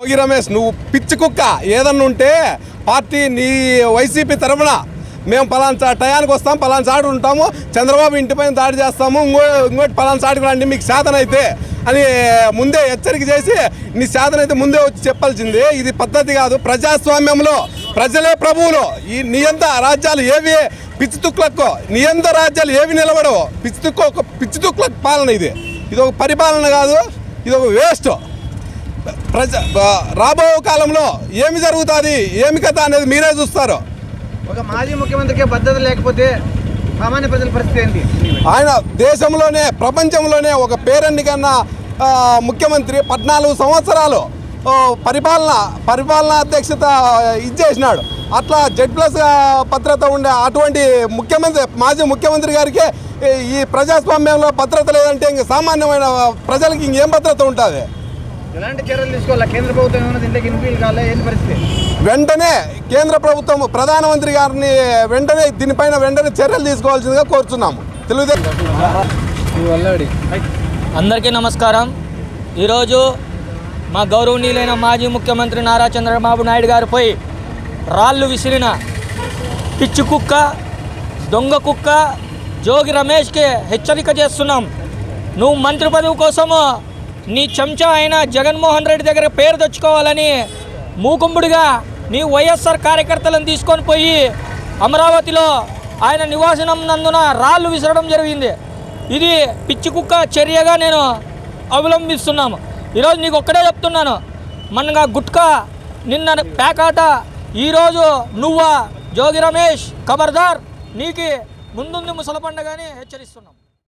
యోగి రమేష్ నువ్వు పిచ్చి కుక్క ఏదన్నా ఉంటే పార్టీ నీ వైసీపీ తరఫున మేము పలానా చా- టయానికి వస్తాం పలానా చాటు ఉంటాము చంద్రబాబు ఇంటిపైన దాడి చేస్తాము ఇంకో ఇంకోటి పలానా చాటుకు రండి మీకు శాతం అయితే అని ముందే హెచ్చరిక చేసి నీ శాతం అయితే ముందే వచ్చి చెప్పాల్సింది ఇది పద్ధతి కాదు ప్రజాస్వామ్యంలో ప్రజలే ప్రభువులు ఈ నియంత రాజ్యాలు ఏవి పిచ్చి తుక్కులకు నియంత రాజ్యాలు ఏవి నిలబడవు పిచ్చి తుక్కు ఒక పిచ్చి తుక్కులకు పాలన ఇది ఇది ఒక పరిపాలన కాదు ఇది ఒక వేస్ట్ ప్రజ బ- రాబో కాలంలో ఏమి జరుగుతుంది ఏమి కథ అనేది మీరే చూస్తారు ఒక మాజీ ముఖ్యమంత్రికి భద్రత లేకపోతే సామాన్య ప్రజల పరిస్థితి ఏంటి ఆయన దేశంలోనే ప్రపంచంలోనే ఒక పేరెన్నికన్న ఆ, ముఖ్యమంత్రి పద్నాలుగు సంవత్సరాలు ఆ, పరిపాలన పరిపాలనా అధ్యక్షత ఇచ్చేసినాడు అట్లా జెడ్ ప్లస్ భద్రత ఉండే అటువంటి ముఖ్యమంత్రి మాజీ ముఖ్యమంత్రి గారికి ఈ- ఈ ప్రజాస్వామ్యంలో భద్రత లేదంటే ఇంక సామాన్యమైన ప్రజలకి ఇంకేం భద్రత ఉంటుంది ఎలాంటి చర్యలు తీసుకోవాలా కేంద్ర ప్రభుత్వం ఏమైనా దీంట్లోకి ఇన్ఫీల్ కాలే ఏంటి పరిస్థితి వెంటనే కేంద్ర ప్రభుత్వం ప్రధానమంత్రి గారిని వెంటనే దీనిపైన వెంటనే చర్యలు తీసుకోవాల్సిందిగా కోరుతున్నాము తెలుగుదేశం అందరికీ నమస్కారం ఈరోజు మా గౌరవనీయులైన మాజీ ముఖ్యమంత్రి నారా చంద్రబాబు నాయుడు గారిపై రాళ్ళు విసిరిన పిచ్చి కుక్క దొంగ కుక్క జోగి రమేష్కి హెచ్చరిక చేస్తున్నాం నువ్వు మంత్రి పదవి కోసము నీ చెంచా అయిన జగన్మోహన్ రెడ్డి దగ్గర పేరు తెచ్చుకోవాలని మూకుంబుడిగా నీ వైఎస్ఆర్ కార్యకర్తలను తీసుకొని పోయి అమరావతిలో ఆయన నివాసనం నందున రాళ్ళు విసరడం జరిగింది ఇది పిచ్చి కుక్క చర్యగా నేను అవలంబిస్తున్నాము ఈరోజు నీకు ఒక్కడే చెప్తున్నాను మనగా గుట్కా నిన్న పేకాట ఈరోజు నువ్వా జోగి రమేష్ ఖబర్దార్ నీకి ముందుంది ముసల పండగని హెచ్చరిస్తున్నాం